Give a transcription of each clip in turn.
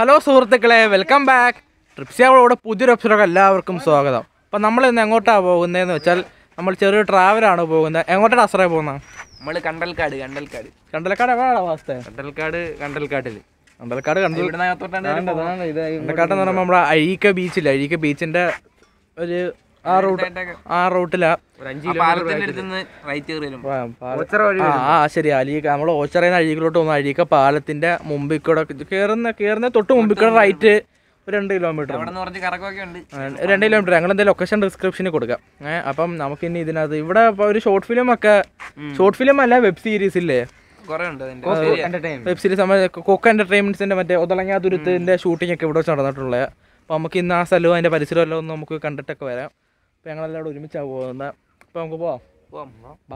Hello സുഹൃത്തുക്കളെ welcome back ട്രിപ്സിയോടെ പുതിയൊരു എപ്പിസോഡൊക്കെ എല്ലാവർക്കും സ്വാഗതം അപ്പം നമ്മൾ ഇന്ന് എങ്ങോട്ടാണ് പോകുന്നതെന്ന് വെച്ചാൽ നമ്മൾ ചെറിയൊരു ട്രാവലാണ് പോകുന്നത് എങ്ങോട്ടാണ് അസറേ പോകുന്നത് നമ്മള് കണ്ടൽക്കാട് കണ്ടൽക്കാട് കണ്ടലക്കാട് എവിടെയാണ് അവസ്ഥ കണ്ടൽക്കാട് കണ്ടൽക്കാട്ടില് കണ്ടലക്കാട് കണ്ടൽ ഇവിടുന്ന് അകത്തോട്ടാണ് ദാണ്ട, ദാണ്ട, ഇത് കണ്ടലക്കാട് എന്ന് പറയുമ്പോൾ നമ്മുടെ അഴീക്ക ബീച്ചില്ല അഴീക്ക ബീച്ചിന്റെ ഒരു ആ റൂട്ട് ആ റൂട്ടിലാ ഒരു അഞ്ച് പാലത്തിന്റെ അടുത്തുനിന്ന് റൈറ്റ് കയറിയാലും ആ ആ ശരി അഴീക്ക നമ്മൾ ഓച്ചറയിൽ നിന്ന് അഴീക്കിലോട്ട് പോകുന്ന അഴീക്ക പാലത്തിന്റെ മുമ്പിൽ കൂടെ കയറുന്ന കയറുന്ന തൊട്ട് മുമ്പിൽ കൂടെ റൈറ്റ് ഒരു രണ്ട് കിലോമീറ്റർ അവിടെ നിന്ന് കുറച്ച് കറക്കമൊക്കെ ഉണ്ട് ആ, രണ്ട് കിലോമീറ്റർ ഞങ്ങൾ എന്തായാലും ലൊക്കേഷൻ ഡിസ്ക്രിപ്ഷനിൽ കൊടുക്കാം ഏഹ് അപ്പം നമുക്ക് ഇനി ഇതിനകത്ത് ഇവിടെ ഇപ്പൊ ഒരു ഷോർട്ട് ഫിലിം ഒക്കെ ഷോർട്ട് ഫിലിം അല്ല വെബ് സീരീസ് ഇല്ലേ കുറെ ഉണ്ട് അതിന്റെ വെബ് സീരീസ് നമ്മൾ കൊക്ക എന്റർടൈൻമെന്റ്സിന്റെ മറ്റേ ഒതളങ്ങാ തുരുത്തിന്റെ ഷൂട്ടിംഗ് ഒക്കെ ഇവിടെ വെച്ച് നടന്നിട്ടുള്ളത് അപ്പോൾ നമുക്ക് ഇന്ന് ആ സ്ഥലവും അതിന്റെ പരിസരവും എല്ലാം ഒന്ന് നമുക്ക് കണ്ടിട്ടൊക്കെ വരാം അപ്പോൾ ഞങ്ങളെല്ലാം കൂടെ ഒരുമിച്ചാണ് പോകുന്നത് അപ്പോൾ നമുക്ക് പോവാം പോവാം. ബാ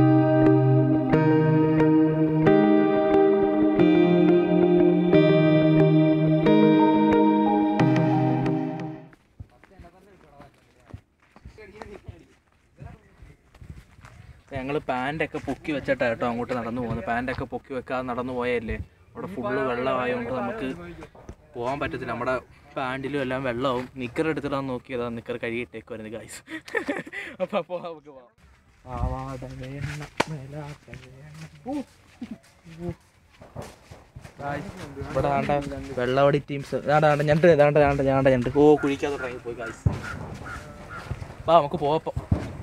ഞങ്ങൾ പാൻ്റൊക്കെ പൊക്കി വെച്ചിട്ടാണ് കേട്ടോ അങ്ങോട്ട് നടന്നു പോകുന്നത് പാൻ്റൊക്കെ പൊക്കി വെക്കാതെ നടന്നു പോയല്ലേ അവിടെ ഫുള്ള് വെള്ളമായതുകൊണ്ട് നമുക്ക് പോകാൻ പറ്റത്തില്ല നമ്മുടെ പാൻറ്റിലും എല്ലാം വെള്ളമാവും നിക്കർ എടുത്തിട്ടാണ് നോക്കിയതാ നിക്കർ കഴുകിയിട്ടേക്കുമായിരുന്നു ഗായ്സ് അപ്പോൾ അപ്പോൾ നമുക്ക് പോവാം ആവാട വേണ മേലാത്ത വേണ. ഊ. ഊ. Guys, ഇവിടെ ആണ്ട വെള്ളവടി ടീംസ് ആണ്ട ആണ്ട ഞണ്ട് ആണ്ട ആണ്ട ഞാണ്ട ഞണ്ട് ഓ കുഴിക്കാതെ ഇറങ്ങി പോയി ഗായ്സ് വാ നമുക്ക് പോവാപ്പം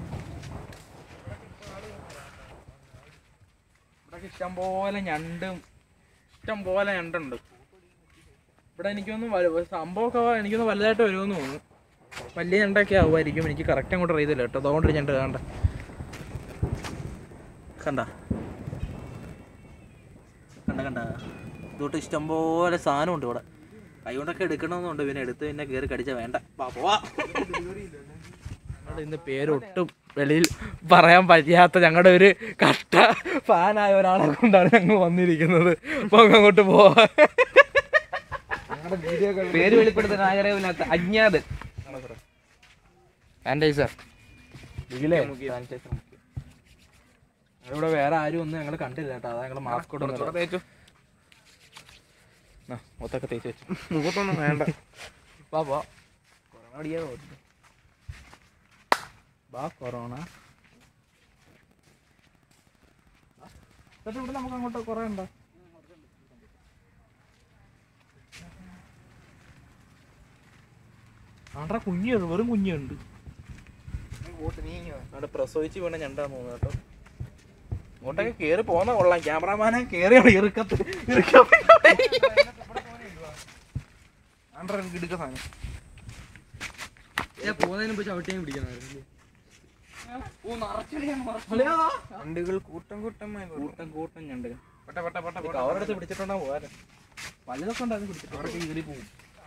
ഇവിടെ ഇഷ്ടം പോലെ ഞണ്ടും ഇഷ്ടം പോലെ ഞണ്ടുണ്ട് ഇവിടെ എനിക്കൊന്നും വല- സംഭവമൊക്കെ എനിക്കൊന്നും വലുതായിട്ട് വരുമെന്ന് തോന്നുന്നു വലിയ ഞണ്ടൊക്കെ ആവുമായിരിക്കും എനിക്ക് കറക്റ്റ് അങ്ങോട്ട് അറിയത്തില്ല കേട്ടോ അതുകൊണ്ട് ഞണ്ട് കണ്ട കണ്ട കണ്ട കണ്ട ഇതോട്ട് ഇഷ്ടം പോലെ സാധനമുണ്ട് ഇവിടെ കൈ കൊണ്ടൊക്കെ എടുക്കണമെന്നുണ്ട് പിന്നെ എടുത്ത് പിന്നെ കയറി കടിച്ച വേണ്ട വാ പോവാ ഞങ്ങളുടെ ഇന്ന് പേരൊട്ടും വെളിയിൽ പറയാൻ പറ്റാത്ത ഞങ്ങളുടെ ഒരു കട്ട ഫാനായ ഒരാളെ കൊണ്ടാണ് ഞങ്ങൾ വന്നിരിക്കുന്നത് അപ്പൊ നമുക്ക് അങ്ങോട്ട് പോവാ പേര് വെളിപ്പെടുത്താൻ ആഗ്രഹമില്ലാത്ത അജ്ഞാതൻ സാനിറ്റൈസർ ഇതിലേ ഇവിടെ വേറെ ആരും ഒന്നും ഞങ്ങൾ കണ്ടില്ല കേട്ടോ അതാ ഞങ്ങൾ മാസ്ക് തേച്ചു മൊത്തൊക്കെ തേച്ച് വെച്ചു മുഖത്തൊന്നും വേണ്ട വാ വാ വാ കൊറോണ ഇവിടെ നമുക്ക് അങ്ങോട്ട് കുറേ ഉണ്ടോ ആണ്ട്ര കുഞ്ഞുണ്ട് വെറും കുഞ്ഞുണ്ട് അവിടെ പ്രസവിച്ച് വീണ ഞണ്ടാന്ന് തോന്നുന്നു കേട്ടോ ഇങ്ങോട്ടൊക്കെ കേറി പോന്ന കൊള്ളാം ക്യാമറമാനെ കേറിയാണ് ഇറുക്കത്ത് ആണ്ട്ര കിടുക്ക സാധനം പോകുന്നതിന് മുമ്പ് ചവിട്ടിയും പിടിക്കണമായിരുന്നു ഞണ്ടുകൾ കൂട്ടം കൂട്ടമായി കൂട്ടം കൂട്ടം ഞണ്ട് കവറെടുത്ത് പിടിച്ചിട്ടുണ്ടാ പോകാൻ വലുതൊക്കെ ഉണ്ടാകും പിടിച്ചിട്ട് അവർക്ക് കീറി പോകും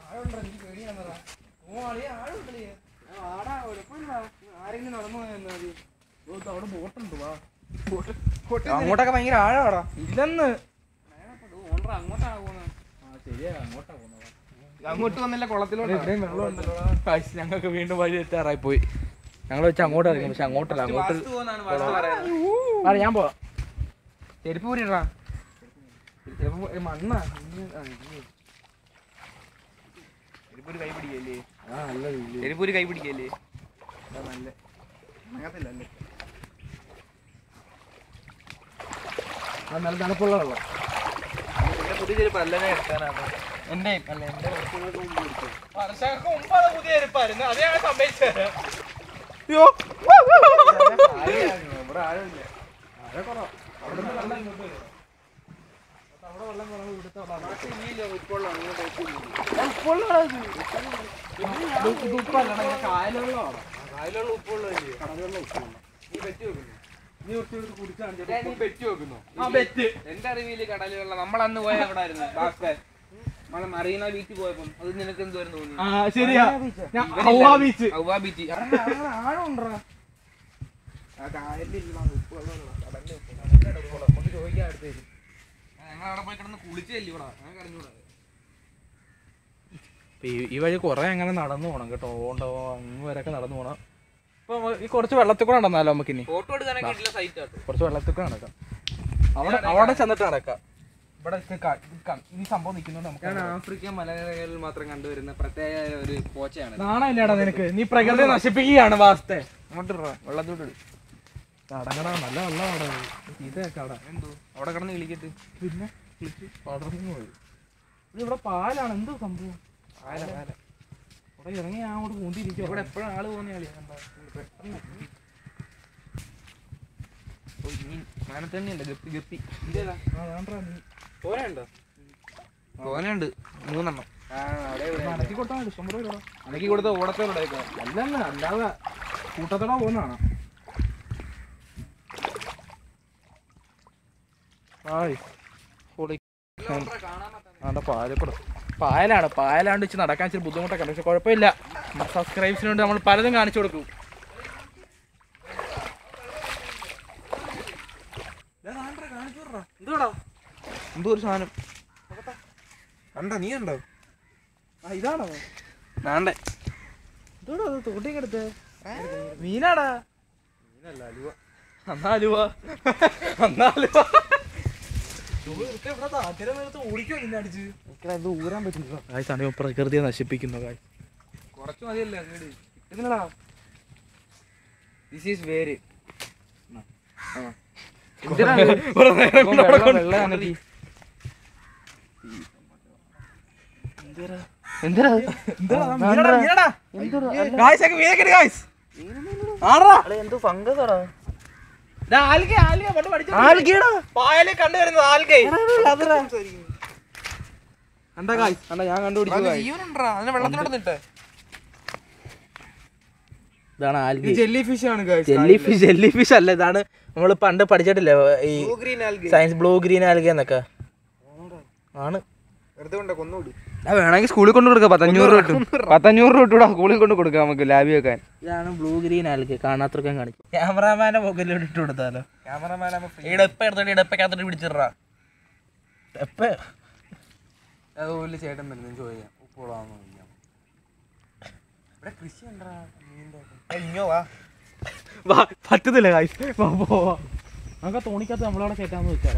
അവിടെ ബോട്ടുണ്ട് വാ അങ്ങോട്ടൊക്കെ ഭയങ്കര ആഴാടാ ഇല്ലെന്ന് ആ ശരിയാ അങ്ങോട്ടാ പോകുന്നത് അങ്ങോട്ട് വന്നില്ല കുളത്തിലോട്ട് ഞങ്ങൾക്ക് വീണ്ടും വഴി എത്താറായി പോയി ഞങ്ങൾ വെച്ച് അങ്ങോട്ട് ഇറങ്ങി പക്ഷെ അങ്ങോട്ടല്ല അങ്ങോട്ട് ആ, ഞാൻ പോവാം ചെരുപ്പ് പൂരിടാ മണ്ണാ ചെരുപ്പൂര് കൈ പിടിക്കല്ലേ ആ നല്ല വീട് ചെരുപ്പൂര് കൈ പിടിക്കല്ലേ നല്ല അങ്ങനത്തില്ലല്ലേ അത് നല്ല തണുപ്പുള്ള വെള്ളം എന്റെ പുതിയ ചെരുപ്പ് അല്ലേ എടുക്കാനാണ് എന്റെ അല്ല എന്റെ വർഷങ്ങൾക്ക് മുമ്പ് അത് പുതിയ ചെരുപ്പായിരുന്നു അത് ഞാൻ സംഭവിച്ചത് അയ്യോ ഇവിടെ ആരുമില്ല കായലുള്ള ഉപ്പുള്ളതല്ലേ കടലുള്ള ഉപ്പുള്ള നീ ബെറ്റ് വെക്കുന്നു നീ കുറച്ച് കുടിച്ചാണ് നീ ബെറ്റ് വെക്കുന്നു ആ ബെറ്റ് എന്റെ അറിവില് കടലുള്ള നമ്മളന്ന് പോയ എവിടെ ആയിരുന്നു ഭാസ്കർ നമ്മളെ മറീന ബീച്ച് പോയപ്പം അത് നിനക്ക് എന്തുവായിരുന്നു തോന്നി ആ ശരിയാ ഞാൻ ഹൗവ ബീച്ച് ഔവാ ബീച്ച് ആഴമുണ്ടാ ആ കായലില്ല ഉപ്പുള്ള കടലിൽ നമുക്ക് ചോദിക്കാൻ അടുത്ത് തരും ഞങ്ങൾ അവിടെ പോയി കിടന്ന് കുളിച്ചല്ലേ ഇവിടെ ഞങ്ങൾക്ക് അറിഞ്ഞൂടാ ഈ വഴി കുറെ അങ്ങനെ നടന്നു പോണം കേട്ടോ ഓണ്ടോ അങ്ങ് വരെയൊക്കെ നടന്നു പോണം ഇപ്പൊ ഈ കുറച്ച് വെള്ളത്തിൽ കൂടെ നടന്നാലോ നമുക്കിനി ഫോട്ടോ എടുക്കാനൊക്കെ ഇട്ടുള്ള സൈറ്റ് ആട്ടോ കുറച്ച് വെള്ളത്തിൽ കൂടെ നടക്കാം അവിടെ അവിടെ ചെന്നിട്ട് നടക്കാം ഇവിടെ ഇത് ക- ഇത് ക- ഈ സംഭവം നിൽക്കുന്നുണ്ട് നമുക്ക് ഇതാണ് ആഫ്രിക്കൻ മലനിരകളിൽ മാത്രം കണ്ടുവരുന്ന പ്രത്യേക ഒരു പോച്ചയാണ് നാണമില്ലാടാ നിനക്ക് നീ പ്രകൃതി നശിപ്പിക്കുകയാണ് വാസ്തേ അങ്ങോട്ട് ഇടറാ, വെള്ളത്തോട്ട് ഇട്. കടങ്ങടാ നല്ല വെള്ളമാടാ ഇതൊക്കെ അവിടെ എന്തോ അവിടെ കിടന്ന് വിളിക്കട്ട് പിന്നെ വിളിച്ച് പടർന്നു പോയി ഇത് ഇവിടെ പാലാണ് എന്തോ സംഭവം ആല ആല ഇവിടെ ഇറങ്ങി ഞാൻ അങ്ങോട്ട് പൂന്തിരിക്കും ഇവിടെ എപ്പോഴും ആള് പോകുന്ന കളിയാ കണ്ടോ? പെട്ടെന്ന് ഓ, ഇനി മാനത്തണ്ണി ഉണ്ട് ഗപ്പി ഗപ്പി തോനുണ്ട് മൂന്നെണ്ണം അനക്കി കൊടുത്താൽ മതി ഇഷ്ടം പോലെ ഇടാം. അനക്കി കൊടുത്ത ഓടത്തോടെ അല്ലല്ല അല്ലാതെ കൂട്ടത്തോടെ പോകുന്നതാണ് ഹായ് പൊളി ആണ്ട പാലപ്പട പായലാണ് പായലാണ്ട് വെച്ച് നടക്കാൻ ഇച്ചിരി ബുദ്ധിമുട്ടൊക്കെ ഉണ്ട് പക്ഷെ കുഴപ്പമില്ല സബ്സ്ക്രൈബ്സിന് വേണ്ടി നമ്മൾ പലതും കാണിച്ചു കൊടുക്കും എന്തുവാടാ എന്തോ ഒരു സാധനം കണ്ടോ നീ കണ്ടോ ആ ഇതാണോ നാണ്ടേ എന്തുവാടാ അത് തോട്ടിയൊക്കെ എടുത്ത് മീനാടാ അന്നാ അലുവ അന്നാ അലുവ ഇത് ഊരാൻ പറ്റില്ല കായ്സാണ് പ്രകൃതിയെ നശിപ്പിക്കുന്നു കായ് കുറച്ച് മതിയല്ലേ അങ്ങോട്ട് കിട്ടുന്നില്ലടാ ദിസ് ഈസ് വേര് എന്തോ ഫംഗസാടാ ഞാൻ കണ്ടുപിടിച്ചു വെള്ളത്തിലോട്ട് ഇതാണ് ആൽഗി ജെല്ലി ഫിഷ് ആണ് guys. Jelly fish jelly fish അല്ല ഇതാണ് നമ്മൾ പണ്ട് പഠിച്ചിട്ടില്ലേ ഈ Blue green algae. Science blue green algae എന്നൊക്കെ ആണ് വെറുതെ കൊണ്ട കൊന്നുകൂടി വേണമെങ്കിൽ സ്കൂളിൽ കൊണ്ട് കൊടുക്കാം പത്തഞ്ഞൂറ് രൂപ കിട്ടും പത്തഞ്ഞൂറ് രൂപ കിട്ടൂടാ സ്കൂളിൽ കൊണ്ട് കൊടുക്കാം നമുക്ക് ലാബി വെക്കാൻ ഇതാണ് ബ്ലൂ ഗ്രീൻ ആൽഗ കാണാത്തവർക്കും കാണിച്ചു ക്യാമറാമാന്റെ മുകളിലോട്ട് ഇട്ട് കൊടുത്താലോ ക്യാമറമാൻ ഇടപ്പ എടുത്തോണ്ട് ഇടപ്പക്കകത്തോട്ട് പിടിച്ചിടാ എപ്പ അതുപോലെ ചേട്ടൻ വരുന്നത് ചോദിക്കാം ഉപ്പുളാന്ന് ചോദിക്കാം ഇവിടെ കൃഷി ഉണ്ടാ ഇഞ്ഞോ വാ വാ പറ്റത്തില്ല കായ്സ് പോവാ നമുക്ക് തോണിക്കകത്ത് നമ്മളവിടെ കയറ്റാന്ന് വെച്ചാൽ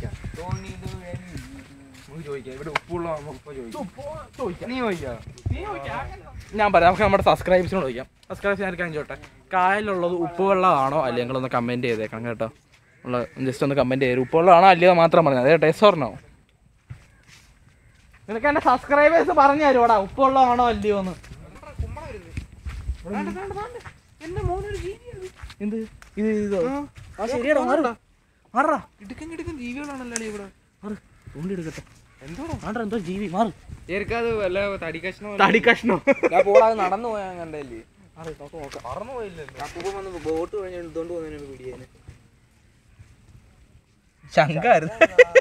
നമുക്ക് ചോദിക്കാം ഇവിടെ ഉപ്പുള്ള ഉപ്പ ചോദിക്കാം നീ ചോദിക്കാം ഞാൻ പറയാം നമുക്ക് നമ്മുടെ സബ്സ്ക്രൈബേഴ്സിനോട് ചോദിക്കാം സബ്സ്ക്രൈബേഴ്സ് ആർക്കും ചോട്ടെ കായലുള്ളത് ഉപ്പുവെള്ളമാണോ അല്ലെങ്കിൽ നിങ്ങളൊന്ന് കമൻറ്റ് ചെയ്തേക്കണം കേട്ടോ ഉള്ള ജസ്റ്റ് ഒന്ന് കമൻറ്റ് ചെയ്ത് ഉപ്പുവെള്ളമാണോ അല്ലയോ മാത്രം പറഞ്ഞത് അതേ ടേസ്റ്റ് പറഞ്ഞോ നിനക്ക് എൻ്റെ സബ്സ്ക്രൈബേഴ്സ് പറഞ്ഞു തരുവാടാ ഉപ്പുവെള്ളമാണോ അല്ലയോ എന്ന് എന്ത് ഇത് ഇതോ ആ ശരിയാടാ മാറടാ മാറടാ ഇടുക്കം കിടക്കും ജീവികളാണല്ലോ ഇവിടെ മാറ് തുള്ളി എടുക്കട്ടെ എന്തോടാ ആണ്ടാ എന്തോ ജീവി മാറ് ചേർക്കത് വല്ല തടി കഷ്ണം തടി കഷ്ണോ ഞാൻ പോടാതെ നടന്നു പോയാൽ കണ്ടല്ലേ മാറ് നോക്ക് നോക്കാം മറന്നു പോയില്ലല്ലോ അപ്പൂപ്പൻ വന്ന് ബോട്ട് കഴിഞ്ഞ് എടുത്തോണ്ട് പോകുന്നതിന് പിടിയേന് ശങ്കായിരുന്നു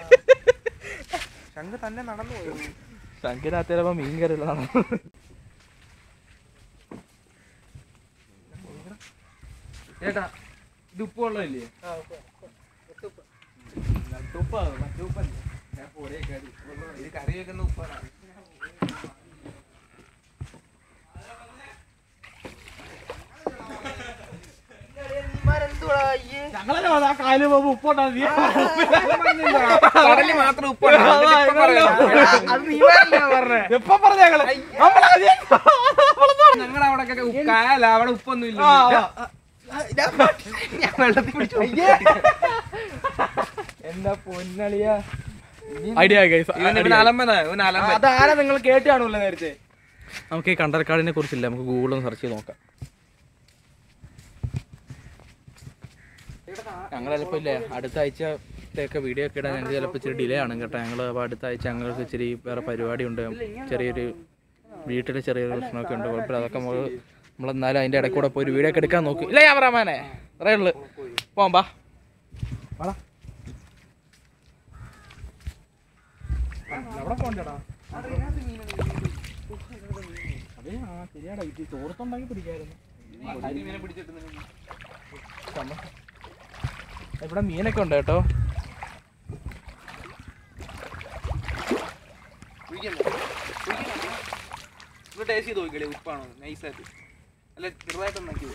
ശംഖ് തന്നെ നടന്നു പോയി ശങ്കിനകത്ത് ചിലപ്പോ മീൻ കറിയുള്ളതാണ് ചേട്ടാ ഇത് ഉപ്പുള്ളതല്ലേ ഇത് കറി വെക്കുന്ന ഉപ്പാണ് ഞങ്ങളല്ലേ ആ കായല് പോകുമ്പോ ഉപ്പോട്ടാ നീ കടലിൽ മാത്രം ഉപ്പാണ് എപ്പോ പറഞ്ഞ ഞങ്ങള് നമ്മളാദ്യം ഞങ്ങളുടെ അവിടെ കായല അവിടെ ഉപ്പൊന്നും ഇല്ല ഞാൻ വെള്ളത്തിൽ പിടിച്ചു എന്താ പൊന്നളിയാ ഐഡിയ ഇവൻ അലമ്പനാ ഇവൻ അലമ്പൻ അതാരാ നിങ്ങൾ കേട്ട് കാണുമല്ലോ നേരത്തെ നമുക്ക് ഈ കണ്ടൽക്കാടിനെ കുറിച്ചില്ല നമുക്ക് ഗൂഗിൾ ഒന്ന് സെർച്ച് ചെയ്ത് നോക്കാം ഞങ്ങൾ ചിലപ്പോൾ ഇല്ലേ അടുത്ത ആഴ്ചത്തേക്ക് വീഡിയോ ഒക്കെ ഇടാൻ ഞങ്ങൾക്ക് ചിലപ്പോൾ ഇച്ചിരി ഡിലേ ആണ് കേട്ടോ ഞങ്ങൾ അപ്പോൾ അടുത്ത ആഴ്ച ഞങ്ങൾക്ക് ഇച്ചിരി വേറെ പരിപാടി ഉണ്ട് ചെറിയൊരു വീട്ടിൽ ചെറിയൊരു പ്രശ്നമൊക്കെ ഉണ്ട് കുഴപ്പമില്ല അതൊക്കെ നമ്മൾ നമ്മളെന്നാലും അതിൻ്റെ ഇടയ്ക്ക് കൂടെ പോയി ഒരു വീഡിയോ ഒക്കെ എടുക്കാൻ നോക്കി ഇല്ല ക്യാമറാമാനെ അത്രേ ഉള്ളു പോകാം ബാ വാടാ. അവിടെ പോണ്ടേടാ അതെ ആ ശരിയാടാ ഇത് ചോറത്തുണ്ടാക്കി പിടിക്കായിരുന്നു സമ- ഇവിടെ മീനൊക്കെ ഉണ്ട് കേട്ടോ ഇത് ടേസ്റ്റ് ചെയ്ത് നോക്കിയല്ലേ ഉപ്പാണോ നൈസായിട്ട് അല്ല ചെറുതായിട്ടൊന്നും നോക്കി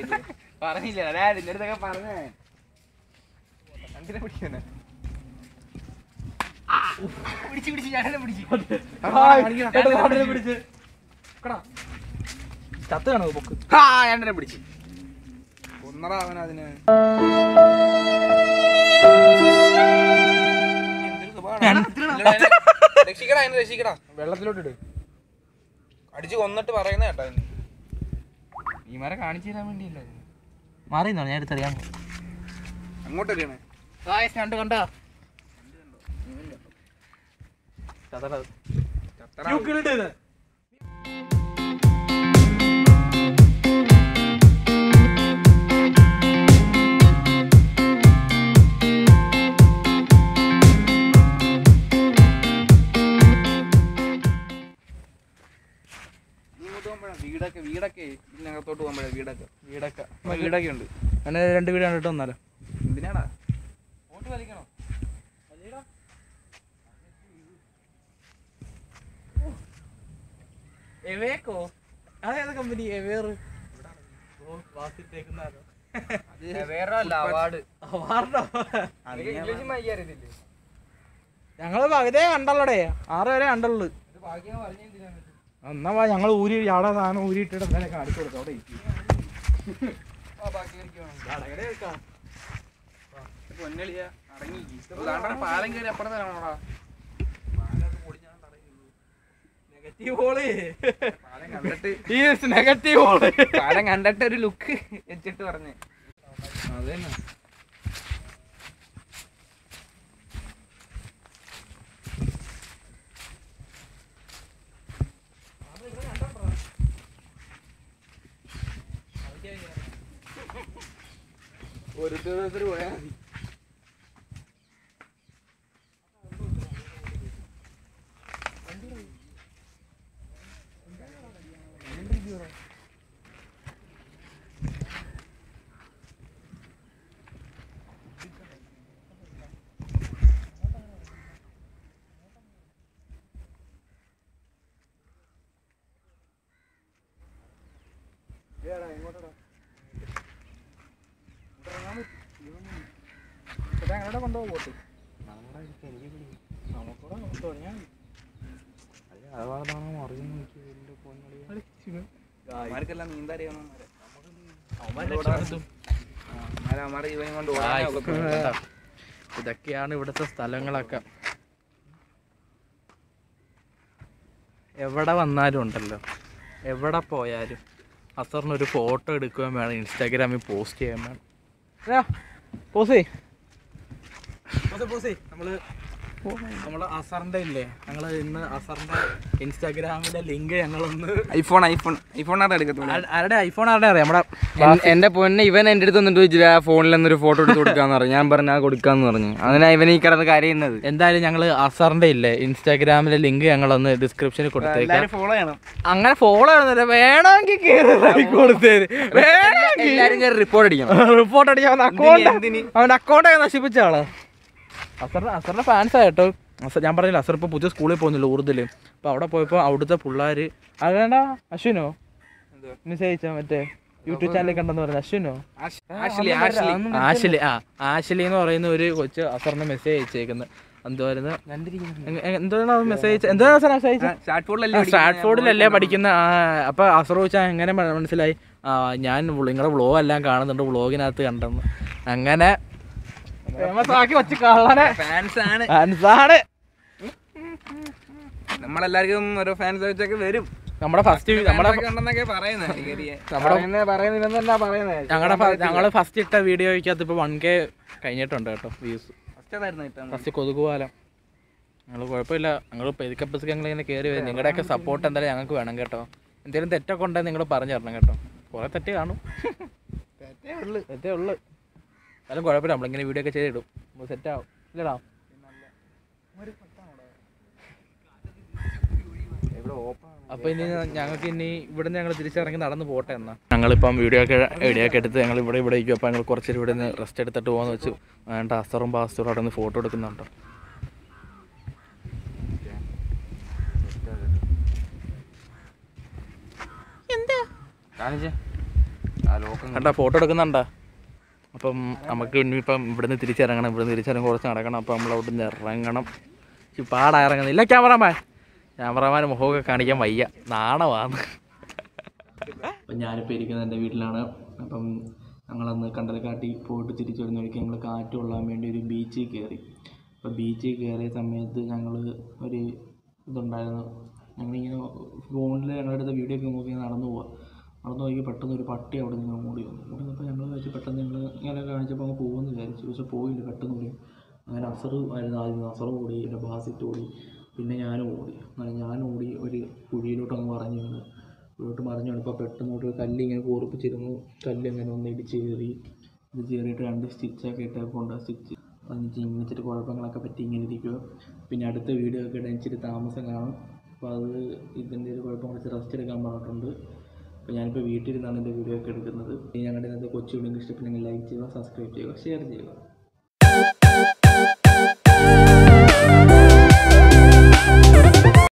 പറഞ്ഞില്ല അതാ നിന്റെ അടുത്തൊക്കെ പറഞ്ഞേ എന്തിനെ പിടിക്കാനെ പിടിച്ച് പിടിച്ച് ഞാനെ പിടിച്ച് ചത്ത് കാണോ പൊക്ക് ആ ഞാനെ പിടിച്ച് ഒന്നടാ അവൻ അതിന് രക്ഷിക്കടാ അതിനെ രക്ഷിക്കടാ വെള്ളത്തിലോട്ട് ഇട് അടിച്ച് കൊന്നിട്ട് പറയുന്ന കേട്ടോ ഇനി ഈമാരെ കാണിച്ചു തരാൻ വേണ്ടിയില്ല മാറിയെന്നോ ഞാൻ എടുത്തറിയാം അങ്ങോട്ടൊക്കെയാണ് രണ്ട് കണ്ട ഇങ്ങോട്ട് പോകുമ്പോഴാണ് വീടൊക്കെ വീടൊക്കെ ഇതിനകത്തോട്ട് പോകുമ്പോഴാണ് വീടൊക്കെ വീടൊക്കെ വീടൊക്കെ ഉണ്ട് അങ്ങനെ രണ്ട് വീട് കണ്ടിട്ട് വന്നാലോ എന്തിനാടാ ഓട്ട് വലിക്കണോ എവേക്കോ അതേത് കമ്പനി എവേർ വേറെ അല്ല അവാർഡ് ഞങ്ങള് പകുതിയെ കണ്ടല്ലോടേ ആറ് വരെ കണ്ടുള്ളു എന്നാ വാ ഞങ്ങൾ ഊരി അവിടെ സാധനം ഊരിയിട്ടിട്ട് എന്തായാലും കാണിച്ചു കൊടുക്കാം അവിടെ ഇരിക്ക്. പൊന്നളിയാ അടങ്ങി പാലം കയറി അപ്പുറത്താണോടാ നെഗറ്റീവ് ഹോള് പാലം കണ്ടിട്ട് ഈ നെഗറ്റീവ് ഹോള് പാലം കണ്ടിട്ട് ഒരു ലുക്ക് വെച്ചിട്ട് പറഞ്ഞേ അതന്നെ ഓരോരുത്തർ പോയാ മതി ഞങ്ങളുടെ കൊണ്ടുപോകും പോട്ട് നമുക്കൂടെ തുടങ്ങിയാൽ അവന്മാർക്കെല്ലാം നീന്തറിയാവുന്ന മതി അവന്മാരെ ഇവനെ കൊണ്ട് Guys, ഓടാനൊക്കെ കണ്ടോ? ഇതൊക്കെയാണ് ഇവിടുത്തെ സ്ഥലങ്ങളൊക്കെ എവിടെ വന്നാലും ഉണ്ടല്ലോ എവിടെ പോയാലും അസറിനൊരു ഫോട്ടോ എടുക്കുകയും വേണം ഇൻസ്റ്റാഗ്രാമിൽ പോസ്റ്റ് ചെയ്യാൻ വേണം പോസേ പോസേ നമ്മള് നമ്മള് അസറിന്റെ ഇല്ലേ ഞങ്ങള് ഇന്ന് അസറിന്റെ ഇൻസ്റ്റാഗ്രാമിലെ ലിങ്ക് ഞങ്ങളൊന്ന് ഐഫോൺ ഐഫോൺ ഐഫോണാണ് എടുക്കത്തുള്ളൂ ആ- ആരുടെ ഐഫോൺ ആരുടെ അറിയാം നമ്മുടെ എന്റെ പൊന്നെ ഇവൻ എന്റെ അടുത്ത് വന്നിട്ട് ചോദിച്ചില്ല ആ ഫോണിൽ നിന്നൊരു ഫോട്ടോ എടുത്ത് കൊടുക്കാന്ന് പറഞ്ഞു ഞാൻ പറഞ്ഞു ആ കൊടുക്കാന്ന് പറഞ്ഞു അതിനാ ഇവൻ ഈ കിടന്ന് കരയുന്നത് എന്തായാലും ഞങ്ങള് അസറിന്റെ ഇല്ലേ ഇൻസ്റ്റാഗ്രാമിലെ ലിങ്ക് ഞങ്ങളൊന്ന് ഡിസ്ക്രിപ്ഷനിൽ കൊടുത്തേക്കാം ഫോളോ ചെയ്യണം അങ്ങനെ ഫോളോ ചെയ്യുന്നില്ല വേണമെങ്കിൽ കേറി കൊടുത്തേര് വേണമെങ്കിൽ എല്ലാരും റിപ്പോർട്ട് അടിക്കണം റിപ്പോർട്ട് അടിക്കാൻ അവന്റെ അക്കൗണ്ട് അവന്റെ അക്കൗണ്ട് ഒക്കെ നശിപ്പിച്ച ആളാ അസറിന്റെ അസറിന്റെ ഫാൻസ് ആയിട്ടോ അസർ ഞാൻ പറഞ്ഞില്ല അസർ ഇപ്പൊ പുതിയ സ്കൂളിൽ പോകുന്നില്ല ഊർദില് അപ്പൊ അവിടെ പോയപ്പോ അവിടുത്തെ പിള്ളേര് അതേണ്ട അശ്വിനോ മെസ്സേജ് അയച്ചാ മറ്റേ യൂട്യൂബ് ചാനലിൽ കണ്ടെന്ന് പറഞ്ഞ അശ്വിനോ ആഷ്ലി ആഷ്ലി ആഷിലി ആ ആഷിലി എന്ന് പറയുന്ന ഒരു കൊച്ച് അസറിന് മെസ്സേജ് അയച്ചേക്കുന്നത് എന്തുവായിരുന്നു എന്താണ് മെസ്സേജ് എന്താണ് സാർ മെസ്സേജ് ഷാർട്ട് ഫോണിലല്ലേ സ്റ്റാറ്റ്ഫോർഡിലല്ലേ പഠിക്കുന്ന ആ, അപ്പൊ അസർ ചോദിച്ചാൽ എങ്ങനെ മ- മനസ്സിലായി ആ, ഞാൻ നിങ്ങളുടെ വ്ളോഗ് എല്ലാം കാണുന്നുണ്ട് വ്ളോഗിനകത്ത് കണ്ടെന്ന് അങ്ങനെ ഫേമസ് ആക്കി വെച്ച് കള്ളനെ ഫാൻസ് ആണ് ഫാൻസാണ് നമ്മളെല്ലാവർക്കും ഓരോ ഫാൻസ് വെച്ചൊക്കെ വരും നമ്മുടെ ഫസ്റ്റ് നമ്മുടെ ഉണ്ടെന്നൊക്കെ പറയുന്നത് പറയുന്നതെന്നാ പറയുന്നത് ഞങ്ങളുടെ ഞങ്ങള് ഫസ്റ്റ് ഇട്ട വീഡിയോയ്ക്കകത്ത് ഇപ്പൊ വൺ കെ കഴിഞ്ഞിട്ടുണ്ട് കേട്ടോ വ്യൂസ് ഫസ്റ്റ് കൊതുകുപാലം ഞങ്ങൾ കുഴപ്പമില്ല ഞങ്ങൾ പെതുക്കെ പെതുക്കെ ഞങ്ങൾ ഇങ്ങനെ കയറി വരും നിങ്ങളുടെയൊക്കെ സപ്പോർട്ട് എന്തായാലും ഞങ്ങൾക്ക് വേണം കേട്ടോ എന്തെങ്കിലും തെറ്റൊക്കെ ഉണ്ടെങ്കിൽ നിങ്ങൾ പറഞ്ഞു തരണം കേട്ടോ കുറെ തെറ്റ് കാണും തെറ്റേ ഉള്ളു എന്നാലും കുഴപ്പമില്ല നമ്മളിങ്ങനെ വീഡിയോ ഒക്കെ ചെയ്തിടും സെറ്റ് ആവും ഇല്ലടാ അപ്പൊ ഇനി ഞങ്ങൾക്ക് ഇനി ഇവിടെ നിന്ന് ഞങ്ങൾ തിരിച്ചിറങ്ങി നടന്നു പോട്ടെ എന്നാ ഞങ്ങളിപ്പം വീഡിയോ ഒക്കെ വീഡിയോ ഒക്കെ എടുത്ത് ഞങ്ങൾ ഇവിടെ ഇവിടെ ഇരിക്കും അപ്പോൾ ഞങ്ങൾ കുറച്ചേരം ഇവിടെ നിന്ന് റെസ്റ്റ് എടുത്തിട്ട് പോകാന്ന് വെച്ചു വേണ്ട അസറും പാസ്റ്ററും അവിടെ നിന്ന് ഫോട്ടോ എടുക്കുന്നുണ്ടോ കാണിച്ചേ ആ ലോക്കം കണ്ടാ ഫോട്ടോ എടുക്കുന്നുണ്ടാ അപ്പം നമുക്ക് ഇനിയിപ്പം ഇവിടുന്ന് തിരിച്ചിറങ്ങണം ഇവിടുന്ന് തിരിച്ചിറങ്ങി കുറച്ച് നടക്കണം അപ്പം നമ്മൾ അവിടെ നിന്ന് ഇറങ്ങണം ഇച്ചിരി പാടാ ഇറങ്ങുന്നില്ല ക്യാമറമാൻ ക്യാമറമാൻ മുഖമൊക്കെ കാണിക്കാൻ വയ്യ നാണമാണ് അപ്പം ഞാനിപ്പോൾ ഇരിക്കുന്നത് എൻ്റെ വീട്ടിലാണ് അപ്പം ഞങ്ങളന്ന് കണ്ടലക്കാട്ടി പോയിട്ട് തിരിച്ചു വരുന്ന വഴിക്ക് ഞങ്ങൾ കാറ്റ് കൊള്ളാൻ വേണ്ടി ഒരു ബീച്ചിൽ കയറി അപ്പോൾ ബീച്ചിൽ കയറിയ സമയത്ത് ഞങ്ങൾ ഒരു ഇതുണ്ടായിരുന്നു ഞങ്ങളിങ്ങനെ ഫോണിൽ ഞങ്ങളുടെ അടുത്ത വീഡിയോ ഒക്കെ നോക്കി നടന്നു പോവാം നടന്നു പോയി പെട്ടെന്ന് ഒരു പട്ടി അവിടെ നിന്ന് ഓടി വന്നു ഓടി വന്നപ്പോൾ ഞങ്ങൾ വെച്ച് പെട്ടെന്ന് ഞങ്ങൾ ഇങ്ങനെ കാണിച്ചപ്പോൾ അങ്ങ് പോകുമെന്ന് വിചാരിച്ചു പക്ഷെ പോയില്ല പെട്ടെന്ന് ഓടി അങ്ങനെ അസറ് ആയിരുന്നു ആദ്യം അസറ് ഓടി പിന്നെ ബാസിറ്റ് ഓടി പിന്നെ ഞാനും ഓടി അങ്ങനെ ഞാൻ ഓടി ഒരു കുഴിയിലോട്ട് അങ്ങ് മറിഞ്ഞു വീണു കുഴിയിലോട്ട് മറിഞ്ഞു വീണപ്പോൾ പെട്ടെന്ന് ഒരു കല്ല് ഇങ്ങനെ കൂർപ്പിച്ചിരുന്നു കല്ല് ഇങ്ങനെ ഒന്ന് ഇടിച്ച് കയറി ഇത് കയറിയിട്ട് രണ്ട് സ്റ്റിച്ചൊക്കെ ഇട്ടേക്കൊണ്ട് സ്റ്റിച്ച് എന്നിട്ട് ഇങ്ങനത്തെ കുഴപ്പങ്ങളൊക്കെ പറ്റി ഇങ്ങനെ ഇരിക്കുക പിന്നെ അടുത്ത വീഡിയോ ഒക്കെ ഇടാൻ ഇച്ചിരി താമസം കാണും അപ്പോൾ അത് ഇതിൻ്റെ ഒരു കുഴപ്പം കുറച്ച് റെസ്റ്റ് എടുക്കാൻ പറഞ്ഞിട്ടുണ്ട് അപ്പോൾ ഞാനിപ്പോൾ വീട്ടിൽ നിന്നാണ് എൻ്റെ വീഡിയോ ഒക്കെ എടുക്കുന്നത് ഞങ്ങളുടെ ഇന്നത്തെ കൊച്ചു വീഡിയോ ഇഷ്ടപ്പെട്ടെങ്കിൽ ലൈക്ക് ചെയ്യുക സബ്സ്ക്രൈബ് ചെയ്യുക ഷെയർ ചെയ്യുക